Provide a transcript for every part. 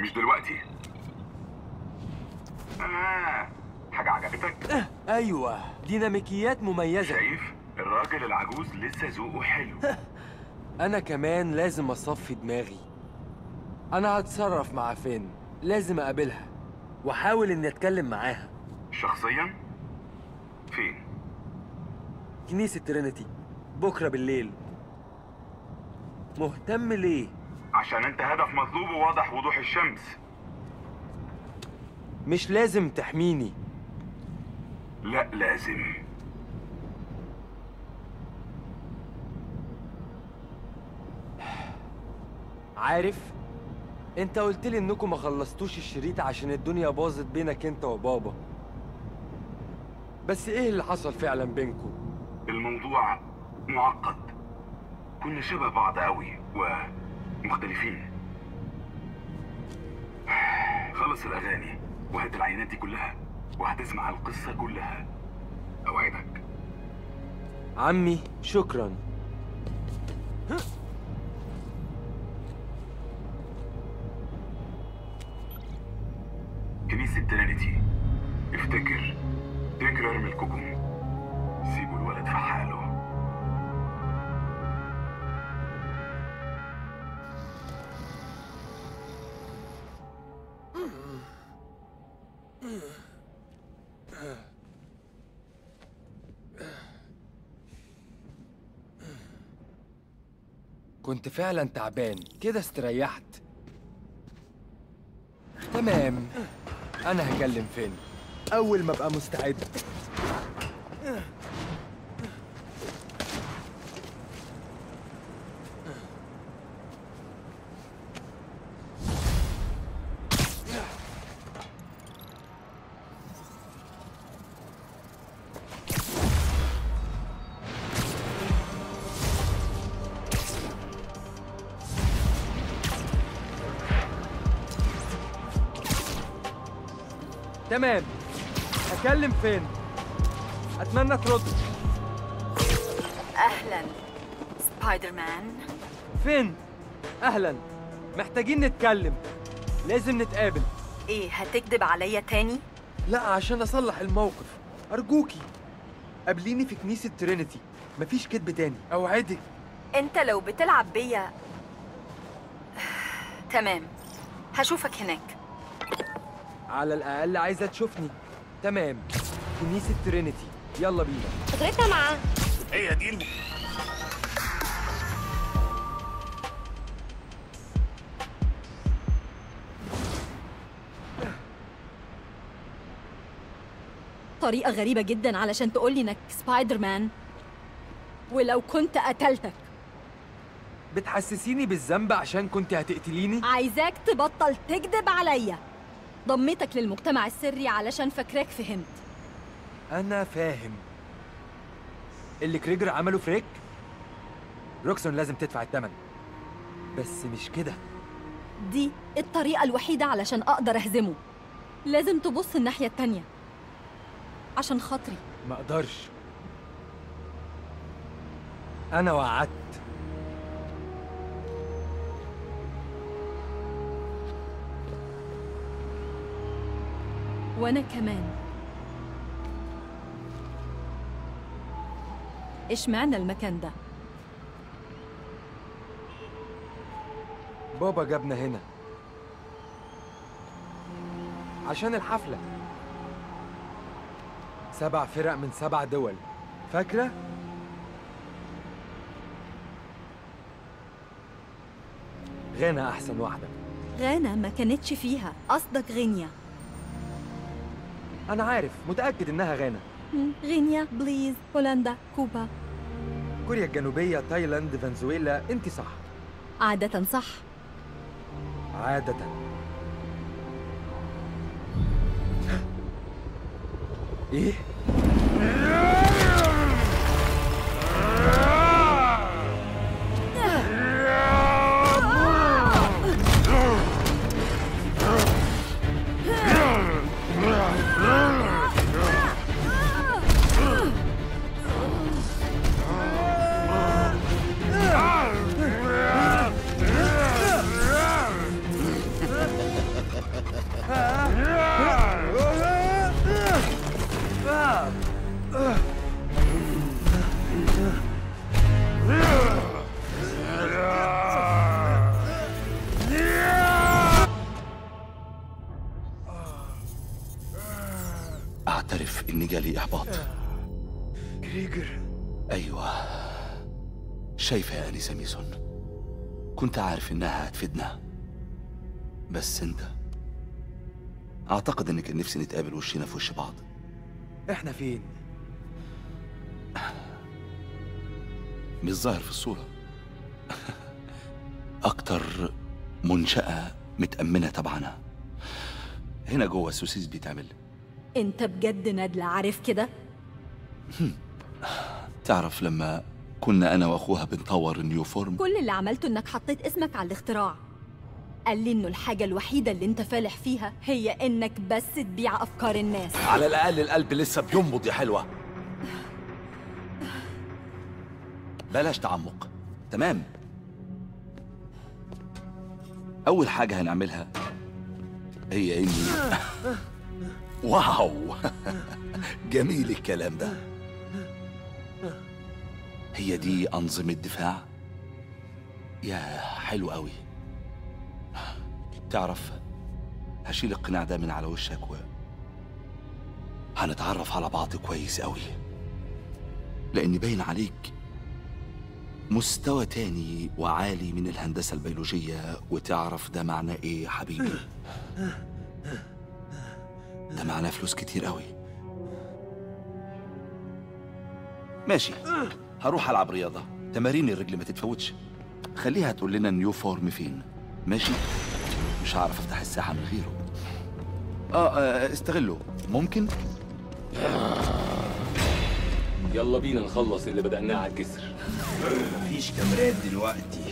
مش دلوقتي آه حاجة عجبتك؟ ايوه ديناميكيات مميزه شايف؟ الراجل العجوز لسه ذوقه حلو انا كمان لازم اصفي دماغي انا هتصرف مع فين لازم اقابلها واحاول اني اتكلم معاها شخصيا؟ فين؟ كنيسة ترينيتي بكرة بالليل مهتم ليه؟ عشان انت هدف مطلوب وواضح وضوح الشمس مش لازم تحميني لا لازم عارف انت قلت لي انكم ما خلصتوش الشريط عشان الدنيا باظت بينك انت وبابا بس ايه اللي حصل فعلا بينكم الموضوع معقد كنا شبه بعض قوي ومختلفين خلص الأغاني وهات العينات دي كلها وهتسمع القصة كلها أوعدك عمي شكرا كنيسة ترينيتي افتكر تكرر ارمي الكوكو سيبوا الولد في حاله كنت فعلا تعبان كده استريحت تمام انا هكلم فين اول ما ابقى مستعد تمام هكلم فين اتمنى ترد أهلا سبايدر مان فين اهلا محتاجين نتكلم لازم نتقابل إيه هتكدب عليا تاني؟ لا عشان اصلح الموقف ارجوكي قابليني في كنيسة ترينيتي مفيش كدب تاني اوعدك أنت لو بتلعب بيا تمام هشوفك هناك على الاقل عايزة تشوفني تمام كنيسة ترينيتي يلا بينا غيرتها معاه هي دي الم... طريقة غريبة جدا علشان تقولي انك سبايدر مان ولو كنت قتلتك بتحسسيني بالذنب عشان كنت هتقتليني عايزاك تبطل تكذب عليا ضمتك للمجتمع السري علشان فاكراك فهمت انا فاهم اللي كريجر عمله في ريك روكسون لازم تدفع الثمن بس مش كده دي الطريقة الوحيدة علشان أقدر أهزمه لازم تبص الناحية التانية عشان خاطري ما اقدرش انا وعدت وأنا كمان اشمعنى المكان ده؟ بابا جابنا هنا عشان الحفلة سبع فرق من سبع دول فاكرة؟ غانا أحسن واحدة غانا ما كانتش فيها قصدك غينيا أنا عارف متأكد إنها غانا مم، غينيا بليز هولندا كوبا كوريا الجنوبية تايلاند فنزويلا أنت صح عادة صح عادة إيه؟ إني جالي إحباط كريجر أيوة شايفة يا أنسة ميسون كنت عارف إنها هتفيدنا بس أنت أعتقد إن كان نفسي نتقابل وشنا في وش بعض احنا فين مش ظاهر في الصورة أكتر منشأة متأمنة تبعنا هنا جوه السوسيس بيتعمل انت بجد ندلة عارف كده تعرف لما كنا أنا وأخوها بنطور النيو فورم كل اللي عملته انك حطيت اسمك على الاختراع قال لي انه الحاجة الوحيدة اللي انت فالح فيها هي انك بس تبيع افكار الناس على الأقل القلب لسه بينبض يا حلوة بلاش تعمق تمام أول حاجة هنعملها هي إني واو جميل الكلام ده هي دي أنظمة دفاع يا حلو قوي تعرف هشيل القناع ده من على وشك و هنتعرف على بعض كويس قوي لأن باين عليك مستوى تاني وعالي من الهندسة البيولوجية وتعرف ده معناه إيه يا حبيبي ده معناه فلوس كتير قوي ماشي هروح ألعب رياضة تمارين الرجل ما تتفوتش خليها تقول لنا النيو فورم فين ماشي مش هعرف افتح الساحة من غيره اه آه، استغله ممكن يلا بينا نخلص اللي بدأناه على الجسر مفيش كاميرات دلوقتي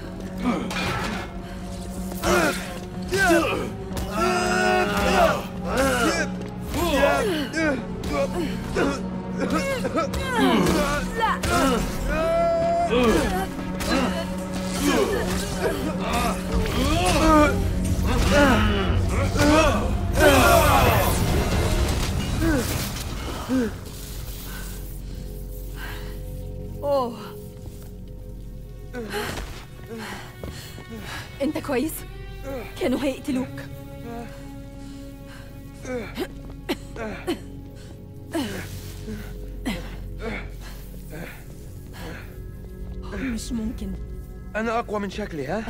اوه انت كويس كانوا هيقتلوك مش ممكن انا اقوى من شكلي ها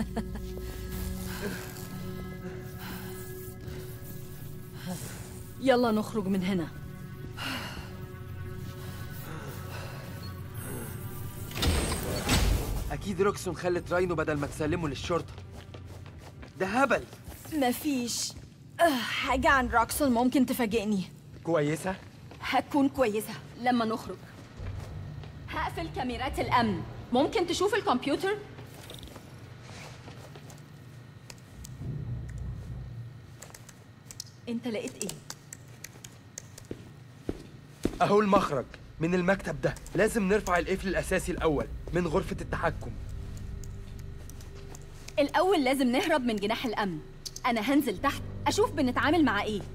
يلا نخرج من هنا اكيد روكسون خلت راينو بدل ما تسلمه للشرطه ده هبل مفيش آه، حاجة عن روكسون ممكن تفاجئني كويسه هتكون كويسة لما نخرج هقفل كاميرات الأمن ممكن تشوف الكمبيوتر؟ انت لقيت ايه؟ اهو المخرج من المكتب ده لازم نرفع القفل الاساسي الاول من غرفه التحكم الأول لازم نهرب من جناح الأمن أنا هنزل تحت أشوف بنتعامل مع إيه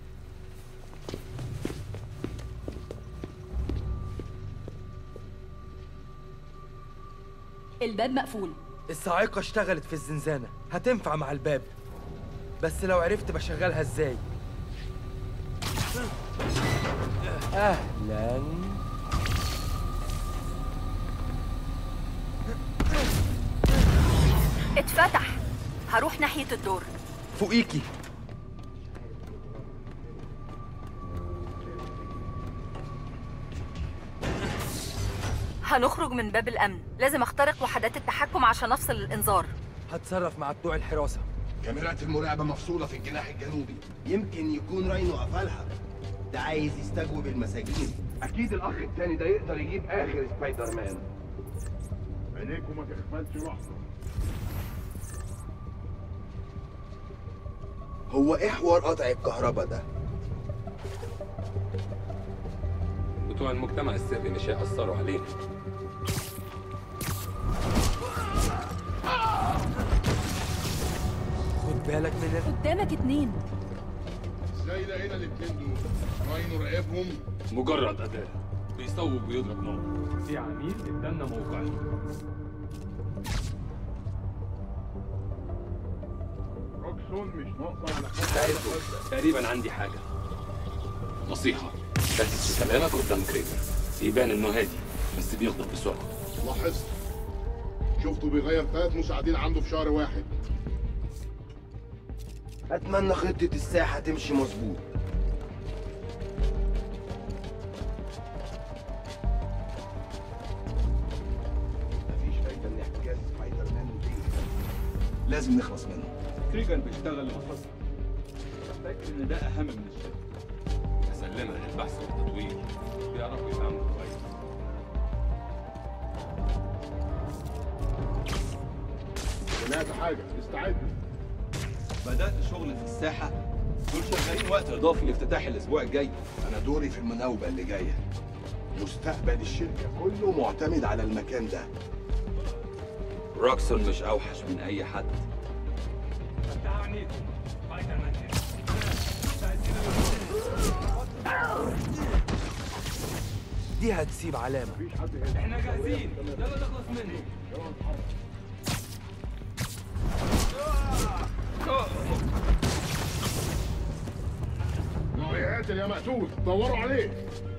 الباب مقفول الصاعقه اشتغلت في الزنزانه هتنفع مع الباب بس لو عرفت بشغلها ازاي اهلا اتفتح هروح ناحية الدور فوقيكي هنخرج من باب الأمن لازم اخترق وحدات التحكم عشان أفصل الإنذار هتصرف مع بتوع الحراسه كاميرات المراقبة مفصولة في الجناح الجنوبي يمكن يكون راينو قفلها ده عايز يستجوب المساجين اكيد الاخ التاني ده يقدر يجيب اخر سبايدر مان عينيكم ما تخملش لحظة هو ايه حوار قطع الكهرباء ده؟ بتوع المجتمع السري مش هيأثروا علينا خد بالك من ال... قدامك اتنين ازاي لقينا الاتنين دول؟ راينو راقبهم مجرد أداة بيصوب ويضرب نار في عميل ادانا موقع روكسون مش ناقصة على حد تعرفوا تقريبا عندي حاجة نصيحة ركز في كلامك قدام كريجر يبان انه هادي بس بيغضب بسرعه لاحظت شفته بيغير ثلاث مساعدين عنده في شهر واحد اتمنى خطة الساحة تمشي مظبوط مفيش فايدة ان احتجاز سبايدر مان مفيد. لازم نخلص منه كريجر بيشتغل لمصلحته فاكر ان ده اهم من الشركه اسلمها للبحث والتطوير بيعرفوا يتعاملوا كويس سمعت حاجة استعد بدأت شغل في الساحة دول شغالين وقت إضافي لافتتاح الأسبوع الجاي انا دوري في المناوبة اللي جاية مستقبل الشركة كله معتمد على المكان ده روكسون مش أوحش من أي حد دي هتسيب علامة احنا جاهزين يلا نخلص منه قاتل يا مقتول دوروا عليه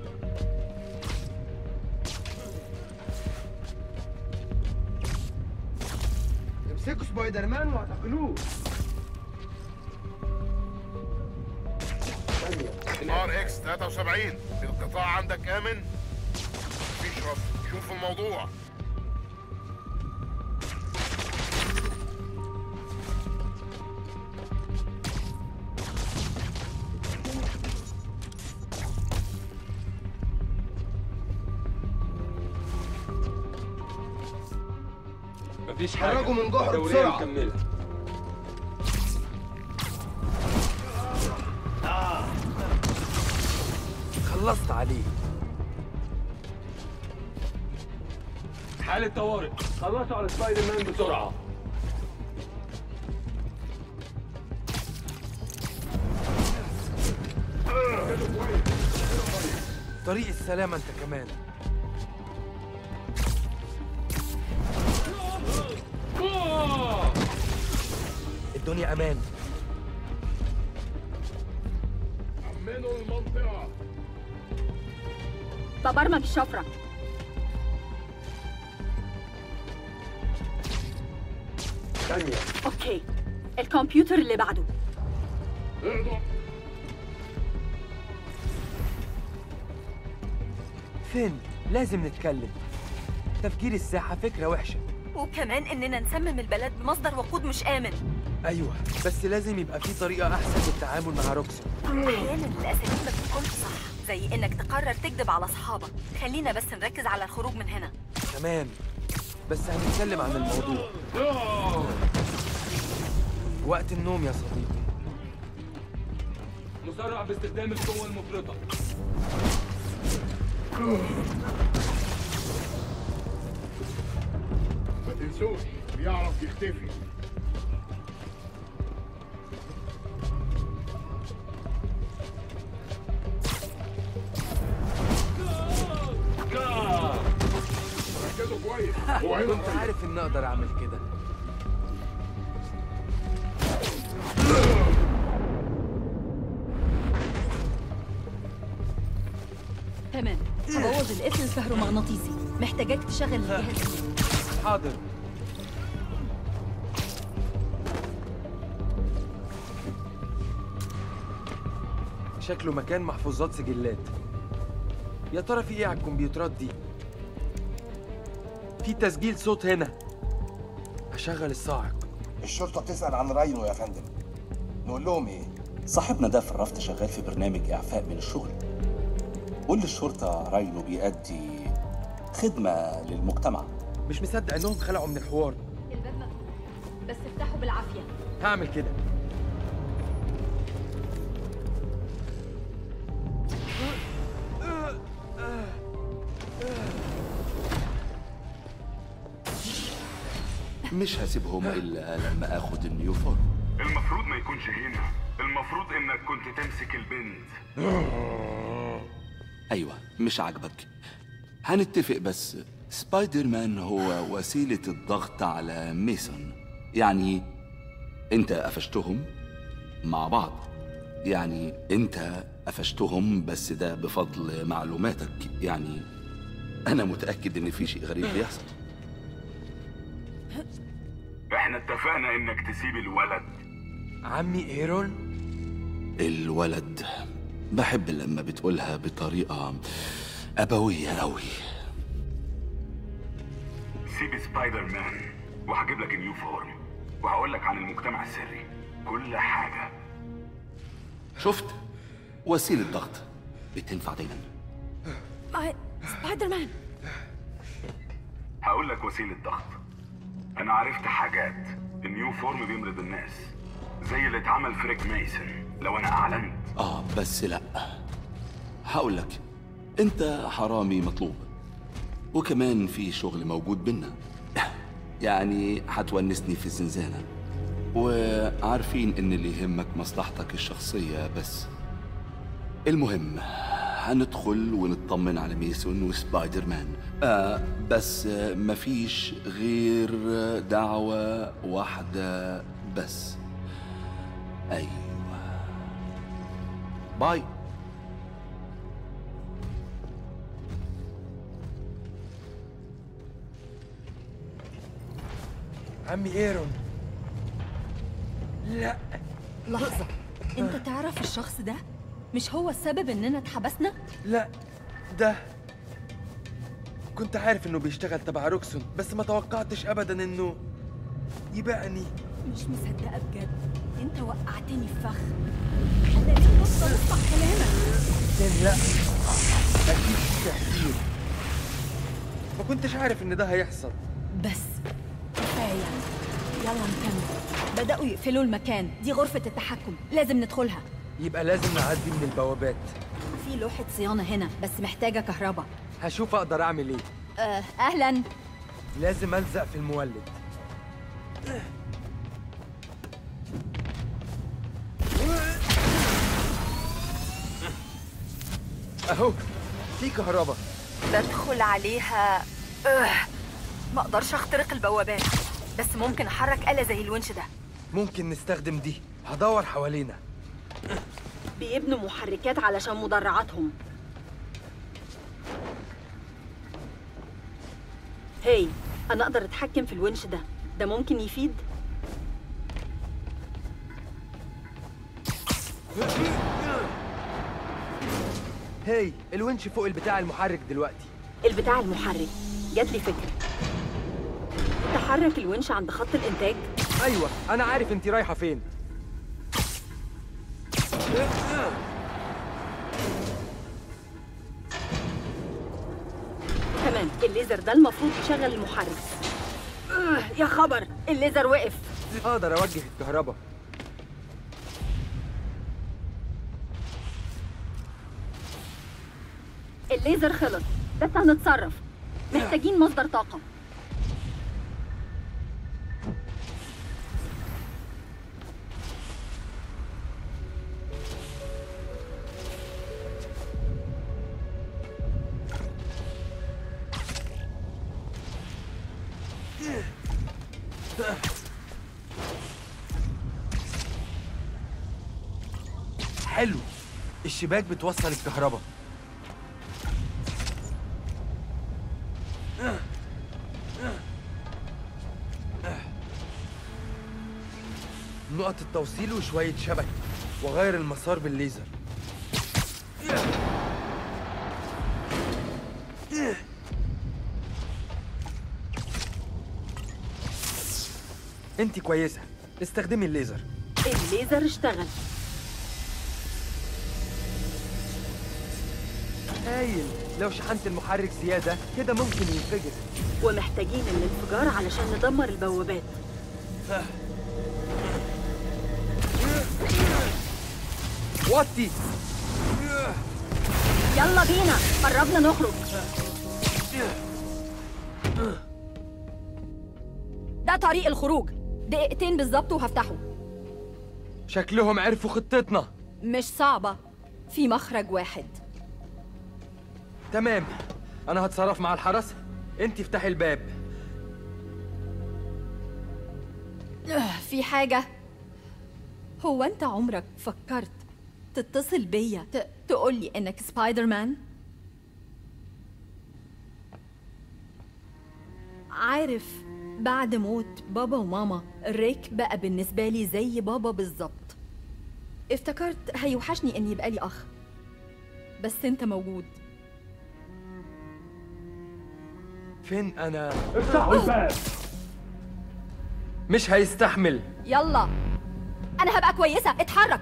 امسكوا سبايدر مان واعتقلوه ار اكس 73 القطاع عندك امن مفيش رد شوف الموضوع مفيش حاجه خرجوا من جحر دورية بسرعة. مكملة خلصت عليه حالة طوارئ خلصوا على سبايدر مان بسرعة طريق السلامة انت كمان الدنيا امان امنوا المنطقة ببرمج الشفرة ثانية اوكي الكمبيوتر اللي بعده اقدر فين لازم نتكلم تفجير الساحة فكرة وحشة وكمان اننا نسمم البلد بمصدر وقود مش امن ايوه بس لازم يبقى في طريقة احسن للتعامل مع روكسون احيانا الاساليب ما بتكونش صح زي انك تقرر تكذب على اصحابك خلينا بس نركز على الخروج من هنا تمام بس هنتكلم عن الموضوع وقت النوم يا صديقي مسرع باستخدام القوة المفرطة ما تنسوش بيعرف يختفي ركزوا كويس هو هنا كنت الطريق. عارف اني اقدر اعمل كده تمام هبوظ القفل الكهرومغناطيسي محتاجاك تشغل الجهاز حاضر شكله مكان محفوظات سجلات يا ترى في ايه على الكمبيوترات دي في تسجيل صوت هنا اشغل الصاعق الشرطة بتسأل عن راينو يا فندم نقول لهم ايه؟ صاحبنا ده في الرفض شغال في برنامج إعفاء من الشغل قول للشرطة راينو بيأدي خدمة للمجتمع مش مصدق انهم خلعوا من الحوار الباب مفتوح بس افتحه بالعافية هعمل كده مش هسيبهم إلا لما آخد النيوفورم المفروض ما يكونش هنا المفروض انك كنت تمسك البنت أيوة مش عاجبك هنتفق بس سبايدر مان هو وسيلة الضغط على ميسون يعني انت قفشتهم مع بعض يعني انت قفشتهم بس ده بفضل معلوماتك يعني أنا متأكد إن في شيء غريب بيحصل احنا اتفقنا انك تسيب الولد عمي ايرون الولد بحب لما بتقولها بطريقة أبوية أوي سيب سبايدر مان وهجيب لك النيو فورم وهقول لك عن المجتمع السري كل حاجة شفت وسيلة ضغط بتنفع دايما ما- سبايدر مان هقول لك وسيلة ضغط انا عرفت حاجات النيو فورم بيمرض الناس زي اللي اتعمل في ريك ميسون لو انا اعلنت آه بس لأ هقول لك أنت حرامي مطلوب وكمان في شغل موجود بينا يعني هتونسني في الزنزانة وعارفين إن اللي يهمك مصلحتك الشخصية بس المهم هندخل ونطمن على ميسون وسبايدر مان آه بس آه مفيش غير دعوة واحدة بس أيوة باي عمي ايرون لا لحظة انت تعرف الشخص ده؟ مش هو السبب اننا اتحبسنا؟ لا ده كنت عارف انه بيشتغل تبع روكسون بس ما توقعتش ابدا انه يبيعني مش مصدقة بجد انت وقعتني في فخ انا ليه بفضل اسمع كلامك تاني لا اكيد في تأثير ما كنتش عارف ان ده هيحصل بس كفاية يلا نكمل بدأوا يقفلوا المكان دي غرفة التحكم لازم ندخلها يبقى لازم نعدي من البوابات في لوحة صيانة هنا بس محتاجة كهرباء هشوف اقدر اعمل ايه آه اهلا لازم الزق في المولد اهو في كهرباء بدخل عليها أه. ما اقدرش اخترق البوابات بس ممكن احرك آلة زي الونش ده ممكن نستخدم دي هدور حوالينا بيبنوا محركات علشان مدرعاتهم هاي انا اقدر اتحكم في الونش ده ده ممكن يفيد هاي الونش فوق البتاع المحرك دلوقتي البتاع المحرك جات لي فكرة تحرك الونش عند خط الانتاج ايوه انا عارف انت رايحه فين تمام الليزر ده المفروض يشغل المحرك آه، يا خبر الليزر وقف اقدر اوجه الكهرباء الليزر خلص بس هنتصرف محتاجين مصدر طاقة حلو الشباك بتوصل الكهرباء نقط التوصيل وشوية شبكة وغير المسار بالليزر انت كويسة استخدمي الليزر الليزر اشتغل هايل لو شحنت المحرك زيادة كده ممكن ينفجر ومحتاجين الانفجار علشان ندمر البوابات وطي يلا بينا قربنا نخرج ده طريق الخروج دقيقتين بالظبط وهفتحه شكلهم عرفوا خطتنا مش صعبة في مخرج واحد تمام انا هتصرف مع الحرس انت افتحي الباب آه، في حاجة هو انت عمرك فكرت تتصل بيا ت... تقول لي انك سبايدر مان عارف بعد موت بابا وماما ريك بقى بالنسبة لي زي بابا بالظبط افتكرت هيوحشني اني يبقى لي اخ بس انت موجود فين انا افتحوا الباب مش هيستحمل يلا انا هبقى كويسة اتحرك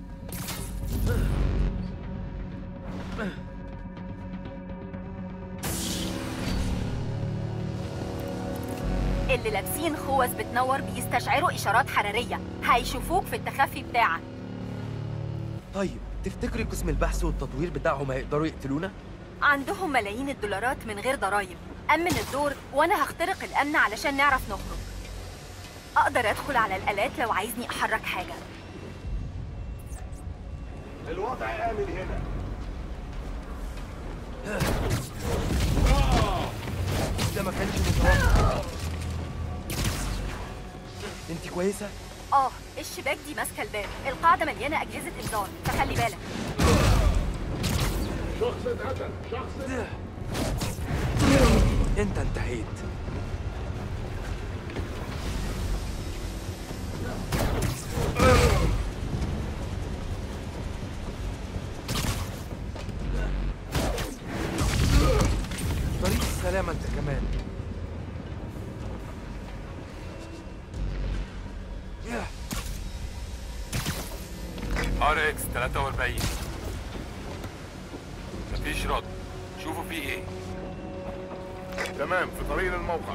اللي لابسين خوذ بتنور بيستشعروا اشارات حراريه هيشوفوك في التخفي بتاعك طيب تفتكري قسم البحث والتطوير بتاعهم هيقدروا يقتلونا عندهم ملايين الدولارات من غير ضرايب امن الدور وانا هخترق الامن علشان نعرف نخرج اقدر ادخل على الالات لو عايزني احرك حاجه الوضع آمن هنا ده ما كانش متوقع انت كويسه اه الشباك دي ماسكه الباب القاعده مليانه اجهزه انذار فخلي بالك انت انتهيت طريق السلامة انت كمان ياه. ار اكس 43 مفيش رد شوفوا في ايه تمام في طريق للموقع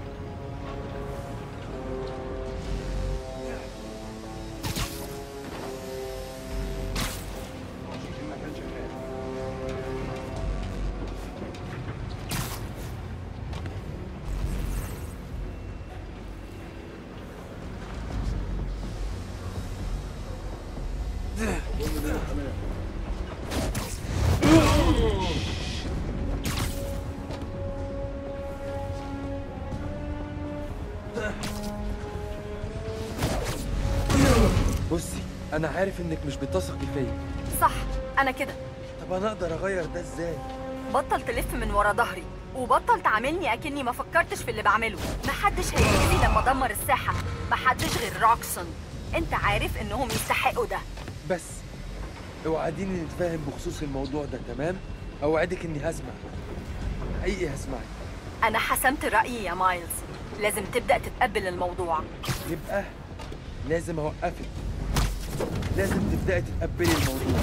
بصي انا عارف انك مش بتثقي فيا صح انا كده طب انا اقدر اغير ده ازاي بطل تلف من ورا ظهري وبطل تعاملني اكني ما فكرتش في اللي بعمله محدش هيجي لما ادمر الساحه محدش غير روكسون انت عارف انهم يستحقوا ده بس اوعديني نتفاهم بخصوص الموضوع ده تمام اوعدك اني هسمع حقيقي هسمعك انا حسمت رايي يا مايلز لازم تبدا تتقبل الموضوع يبقى لازم اوقفك لازم تبداي تتقبلي الموضوع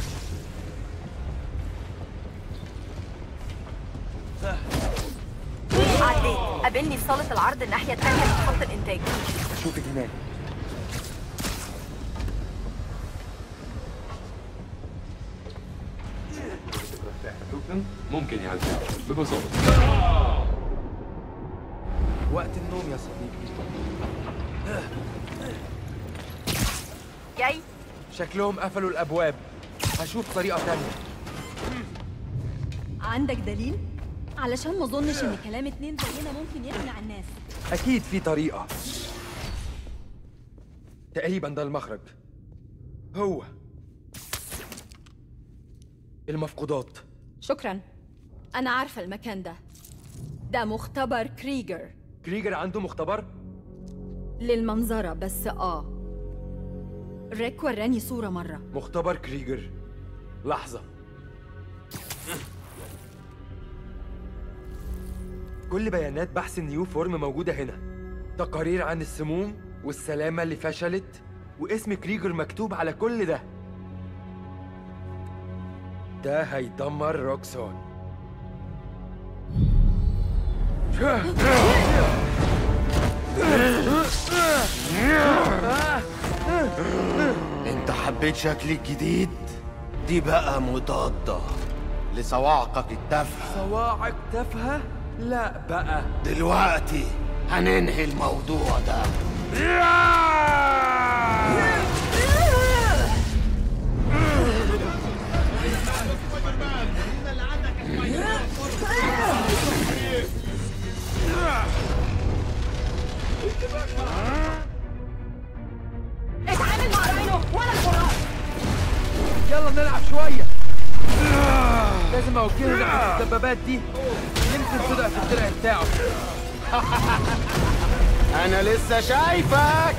عديت قابلني في صاله العرض الناحيه التانيه من خط الانتاج اشوفك هناك ممكن يعذبك ببساطة وقت النوم يا صديقي جاي شكلهم قفلوا الابواب هشوف طريقه تانية عندك دليل علشان ما اظنش ان كلام اتنين زينا ممكن يقنع الناس اكيد في طريقه تقريبا ده المخرج هو المفقودات شكرا انا عارفه المكان ده ده مختبر كريجر كريجر عنده مختبر للمنظره بس اه ريك وراني صوره مره مختبر كريجر لحظة كل بيانات بحث النيو فورم موجودة هنا تقارير عن السموم والسلامة اللي فشلت واسم كريجر مكتوب على كل ده ده هيدمر روكسون انت حبيت شكلي الجديد دي بقى مضادة لصواعقك التافهة صواعق تافهة؟ لا بقى دلوقتي هننهي الموضوع ده اتعامل مع راينو وانا الحراس يلا نلعب شوية لازم اوجهه ناحية الدبابات دي يمكن تضع في الدرع بتاعه انا لسه شايفك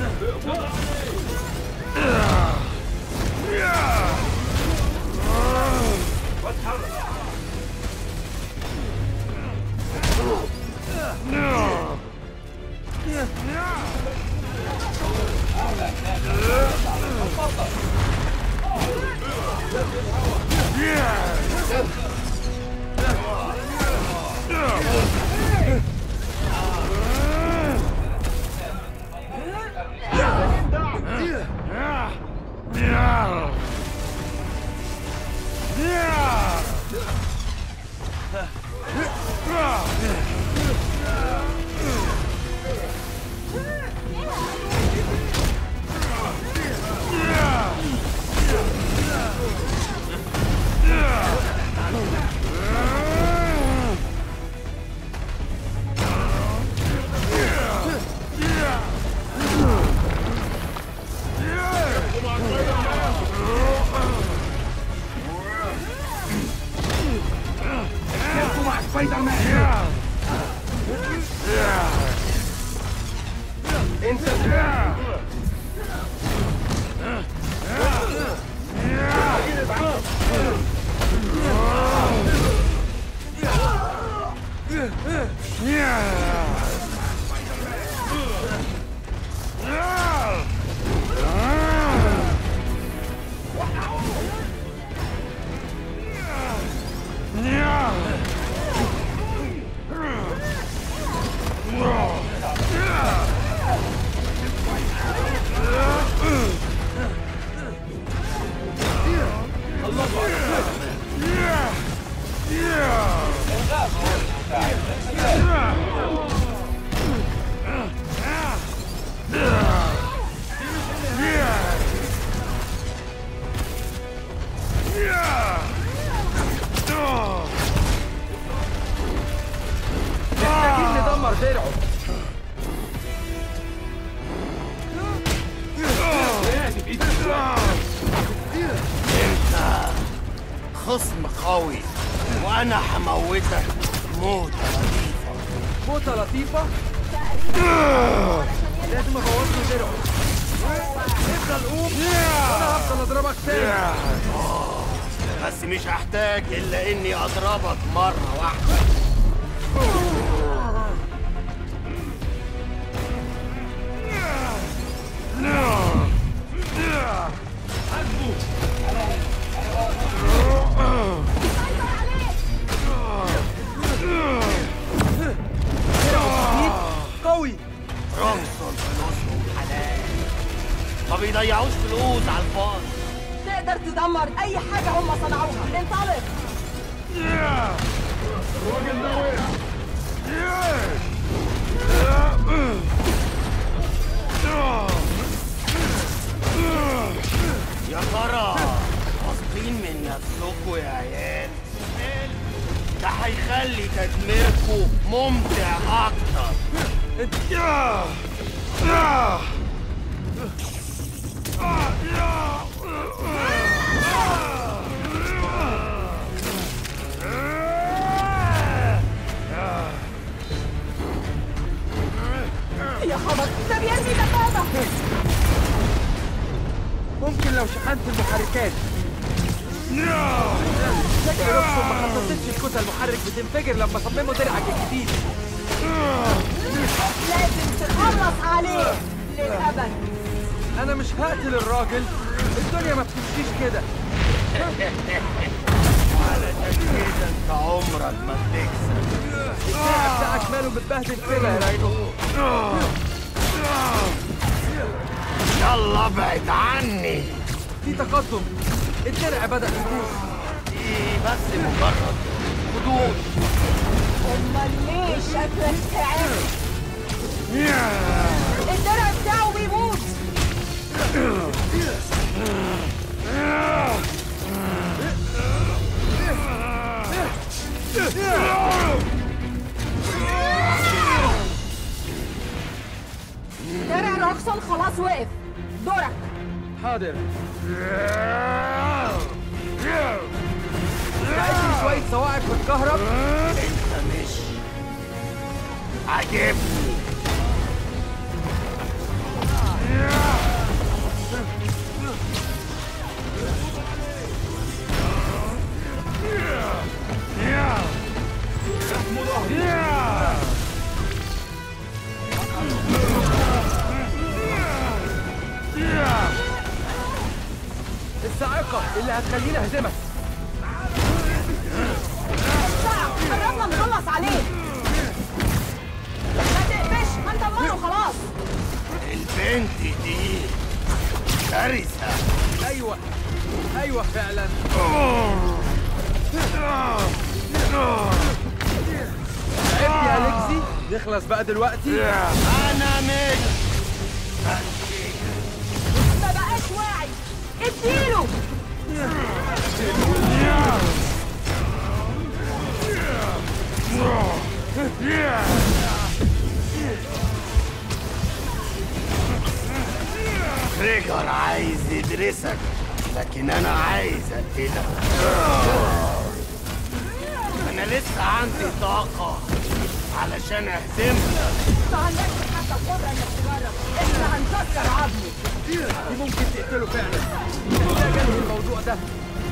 محتاجين ندمر درعه خصم قوي وانا هموتك موت موتة لطيفة لازم ابوظ له درعه افضل قوم وانا هفضل اضربك تاني بس مش هحتاج الا اني اضربك مرة واحدة قوي رمسون فلوسهم حلال ما بيضيعوش فلوس على الفاضي تقدر تدمر اي حاجه هم صنعوها انطلق يا ترى واثقين من نفسكوا يا عيال ده هيخلي تدميركوا ممتع اكتر يا خبر ده بيرمي دبابه ممكن لو شحنت المحركات شكل روكسون ما خططتش الكتل المحرك بتنفجر لما صمموا درعك الجديد لازم تخلص عليه للابد انا مش هقتل الراجل الدنيا ما بتمشيش كده علشان كده انت عمرك ما بتكسب الدرع بتاعك ماله متبهدل كده يا راينو يلا ابعد عني في تقدم الدرع بدأ يبوظ دي بس مجرد خدود امال ليه شكلك تعب الدرع بتاعه بيموت درع روكسون خلاص وقف دورك حاضر ساعدني شوية صواعق بالكهرب انت مش عاجبني الصاعقة اللي هتخليني اهزمك قربنا نخلص عليه ما تقفش هندمره خلاص البنت دي كارثة ايوه ايوه فعلا تعبت يا اليكسي نخلص بقى دلوقتي انا مش ما بقاش واعي اديله تريجر عايز يدرسك لكن انا عايز اقتلك انا لسه عندي طاقة علشان اهزمك ما عندكش حتى القدرة انك تجرب احنا هنكسر عظمه دي ممكن تقتله فعلا محتاج انهي الموضوع ده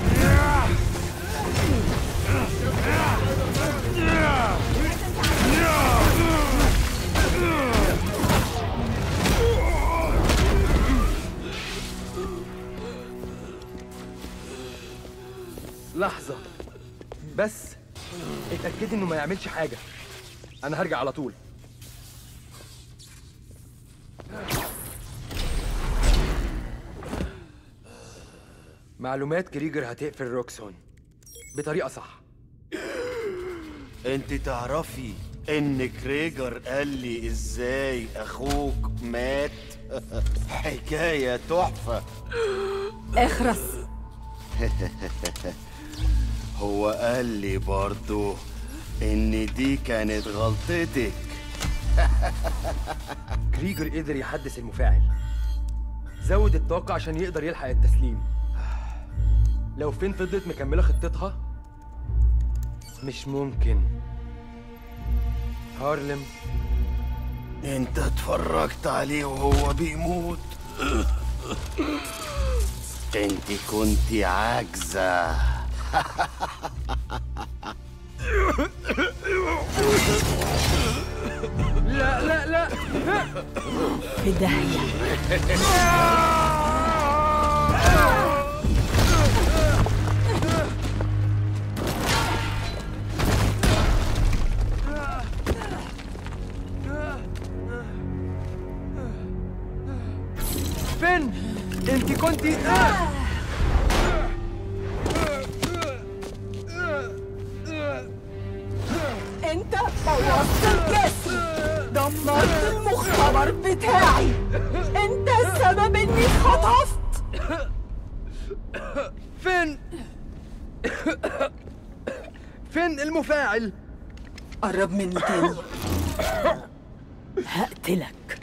لحظة بس اتأكدي انه ما يعملش حاجة انا هرجع على طول معلومات كريجر هتقفل روكسون بطريقة صح انت تعرفي ان كريجر قال لي ازاي اخوك مات حكاية تحفة اخرس هو قال لي برضو ان دي كانت غلطتك كريجر قدر يحدث المفاعل زود الطاقة عشان يقدر يلحق التسليم لو فين فضلت مكملة خطتها مش ممكن هارلم انت اتفرجت عليه وهو بيموت انت كنت عاجزة لا لا لا في داهية فين انت كنتي آه. انت بوظت الجسم دمرت المختبر بتاعي انت السبب اني اتخطفت فين فين المفاعل قرب مني تاني هقتلك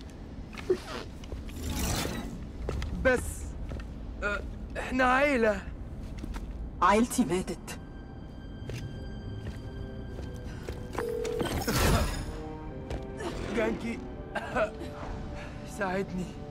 بس آه، احنا عيلة عيلتي ماتت جانكي ساعدني